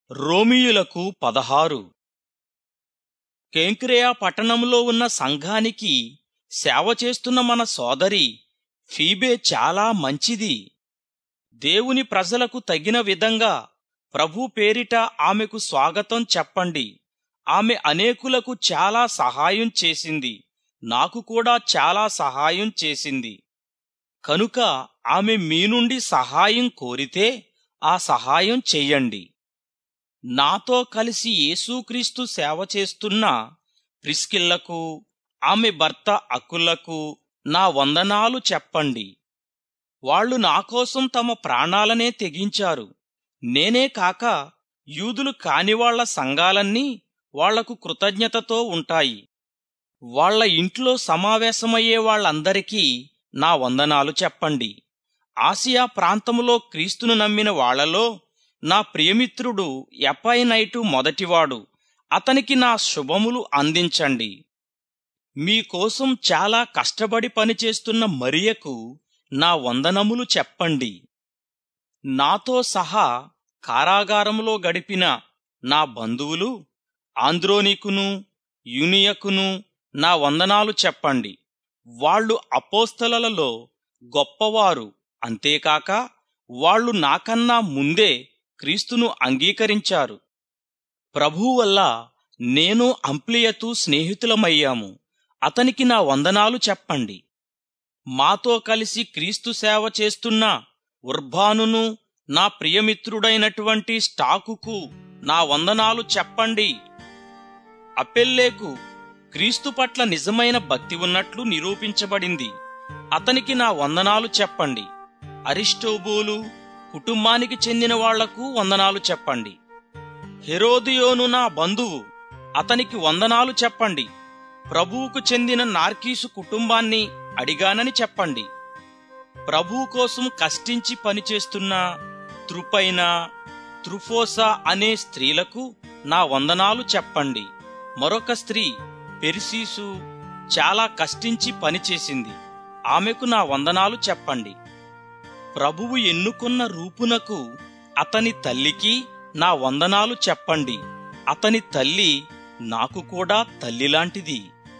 రోమీయులకు పదహారు కేంక్రేయ పట్టణంలో ఉన్న సంఘానికి సేవ చేస్తున్న మన సోదరి ఫీబే చాలా మంచిది దేవుని ప్రజలకు తగిన విధంగా ప్రభు పేరిట ఆమెకు స్వాగతం చెప్పండి ఆమె అనేకులకు చాలా సహాయం చేసింది నాకు కూడా చాలా సహాయం చేసింది కనుక ఆమె మీ నుండి సహాయం కోరితే ఆ సహాయం చెయ్యండి నాతో కలిసి యేసుక్రీస్తు సేవ చేస్తున్న ప్రిస్కిల్లకు ఆమె భర్త అక్కులకు నా వందనాలు చెప్పండి వాళ్ళు నా కోసం తమ ప్రాణాలనే తెగించారు నేనే కాక యూదులు కానివాళ్ల సంఘాలన్నీ వాళ్లకు కృతజ్ఞతతో ఉంటాయి వాళ్ళ ఇంట్లో సమావేశమయ్యే వాళ్ళందరికీ నా వందనాలు చెప్పండి ఆసియా ప్రాంతములో క్రీస్తును నమ్మిన వాళ్లలో నా ప్రియమిత్రుడు ఎపైనైటు మొదటివాడు అతనికి నా శుభములు అందించండి మీకోసం చాలా కష్టపడి పనిచేస్తున్న మరియకు నా వందనములు చెప్పండి నాతో సహా కారాగారములో గడిపిన నా బంధువులు ఆంద్రోనికును యునియకును నా వందనాలు చెప్పండి వాళ్ళు అపోస్తలలో గొప్పవారు అంతేకాక వాళ్ళు నాకన్నా ముందే క్రీస్తును అంగీకరించారు ప్రభు వల్ల నేను అంప్లియతు స్నేహితులమయ్యాము అతనికి నా వందనాలు చెప్పండి మాతో కలిసి క్రీస్తు సేవ చేస్తున్న ఉర్బానును నా ప్రియమిత్రుడైనటువంటి స్టాకుకు నా వందనాలు చెప్పండి అపెల్లేకు క్రీస్తు పట్ల నిజమైన భక్తి ఉన్నట్లు నిరూపించబడింది అతనికి నా వందనాలు చెప్పండి అరిస్టోబూలు కుటుంబానికి చెందిన వాళ్లకు వందనాలు చెప్పండి హెరోదియోను నా బంధువు అతనికి వందనాలు చెప్పండి ప్రభువుకు చెందిన నార్కీసు కుటుంబాన్ని అడిగానని చెప్పండి ప్రభువు కోసం కష్టించి పనిచేస్తున్న త్రుపైన త్రుఫోసా అనే స్త్రీలకు నా వందనాలు చెప్పండి మరొక స్త్రీ పెర్సీసు చాలా కష్టించి పనిచేసింది ఆమెకు నా వందనాలు చెప్పండి ప్రభువు ఎన్నుకున్న రూపునకు అతని తల్లికి నా వందనాలు చెప్పండి అతని తల్లి నాకు కూడా తల్లిలాంటిది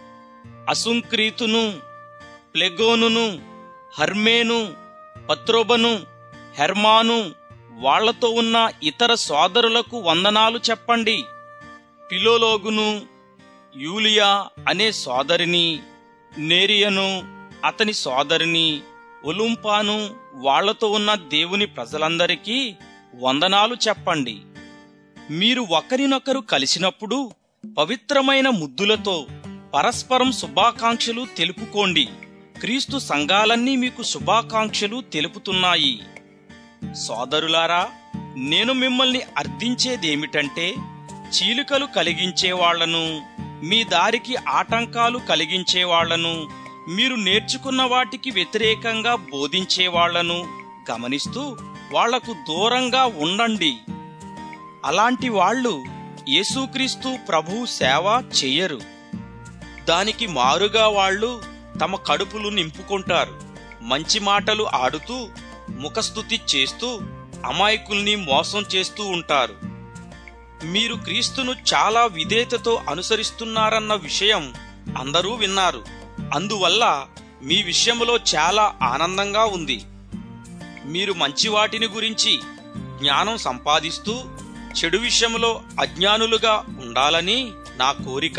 అసుంక్రీతును ప్లెగోనును హర్మేను పత్రోబను హెర్మాను వాళ్లతో ఉన్న ఇతర సోదరులకు వందనాలు చెప్పండి పిలోలోగును యూలియా అనే సోదరిని నేరియను అతని సోదరిని ఒలుంపాను వాళ్లతో ఉన్న దేవుని ప్రజలందరికీ వందనాలు చెప్పండి మీరు ఒకరినొకరు కలిసినప్పుడు పవిత్రమైన ముద్దులతో పరస్పరం శుభాకాంక్షలు తెలుపుకోండి క్రీస్తు సంఘాలన్నీ మీకు శుభాకాంక్షలు తెలుపుతున్నాయి సోదరులారా నేను మిమ్మల్ని అర్థించేదేమిటంటే చీలికలు కలిగించే వాళ్లను మీ దారికి ఆటంకాలు కలిగించే వాళ్లను మీరు నేర్చుకున్న వాటికి వ్యతిరేకంగా బోధించే వాళ్లను గమనిస్తూ వాళ్లకు దూరంగా ఉండండి అలాంటి వాళ్ళు యేసుక్రీస్తు ప్రభు సేవ చెయ్యరు దానికి మారుగా వాళ్ళు తమ కడుపులు నింపుకుంటారు మంచి మాటలు ఆడుతూ ముఖస్థుతి చేస్తూ అమాయకుల్ని మోసం చేస్తూ ఉంటారు మీరు క్రీస్తును చాలా విధేయతతో అనుసరిస్తున్నారన్న విషయం అందరూ విన్నారు అందువల్ల మీ విషయంలో చాలా ఆనందంగా ఉంది మీరు మంచి వాటిని గురించి జ్ఞానం సంపాదిస్తూ చెడు విషయంలో అజ్ఞానులుగా ఉండాలని నా కోరిక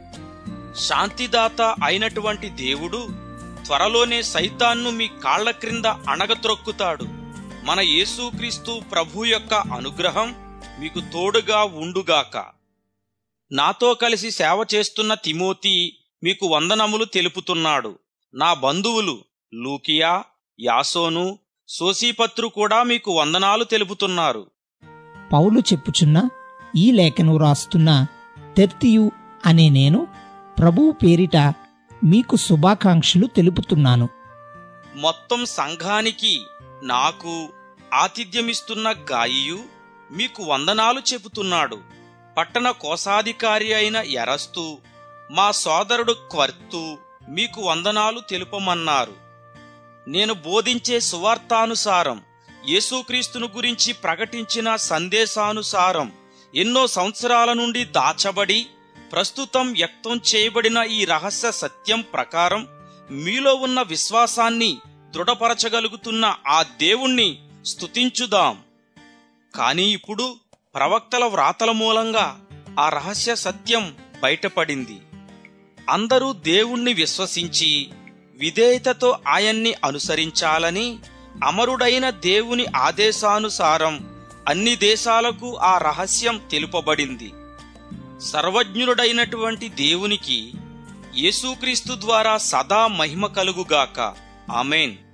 శాంతిదాత అయినటువంటి దేవుడు త్వరలోనే సైతాన్ను మీ కాళ్ల క్రింద అణగత్రొక్కుతాడు మన యేసుక్రీస్తు ప్రభు యొక్క అనుగ్రహం మీకు తోడుగా ఉండుగాక నాతో కలిసి సేవ చేస్తున్న తిమోతి మీకు వందనములు తెలుపుతున్నాడు నా బంధువులు లూకియా యాసోను సోసీపత్రు కూడా మీకు వందనాలు తెలుపుతున్నారు పౌలు చెప్పుచున్న ఈ లేఖను రాస్తున్న తెర్తియు అనే నేను ప్రభువు పేరిట మీకు శుభాకాంక్షలు తెలుపుతున్నాను మొత్తం సంఘానికి నాకు ఆతిథ్యమిస్తున్న గాయియు మీకు వందనాలు చెబుతున్నాడు పట్టణ కోశాధికారి అయిన ఎరస్తు మా సోదరుడు క్వర్తు మీకు వందనాలు తెలుపమన్నారు నేను బోధించే సువార్తానుసారం యేసుక్రీస్తును గురించి ప్రకటించిన సందేశానుసారం ఎన్నో సంవత్సరాల నుండి దాచబడి ప్రస్తుతం వ్యక్తం చేయబడిన ఈ రహస్య సత్యం ప్రకారం మీలో ఉన్న విశ్వాసాన్ని దృఢపరచగలుగుతున్న ఆ దేవుణ్ణి స్తుతించుదాం కానీ ఇప్పుడు ప్రవక్తల వ్రాతల మూలంగా ఆ రహస్య సత్యం బయటపడింది అందరూ దేవుణ్ణి విశ్వసించి విధేయతతో ఆయన్ని అనుసరించాలని అమరుడైన దేవుని ఆదేశానుసారం అన్ని దేశాలకు ఆ రహస్యం తెలుపబడింది సర్వజ్ఞుడైనటువంటి దేవునికి యేసుక్రీస్తు ద్వారా సదా మహిమ కలుగుగాక ఆమెన్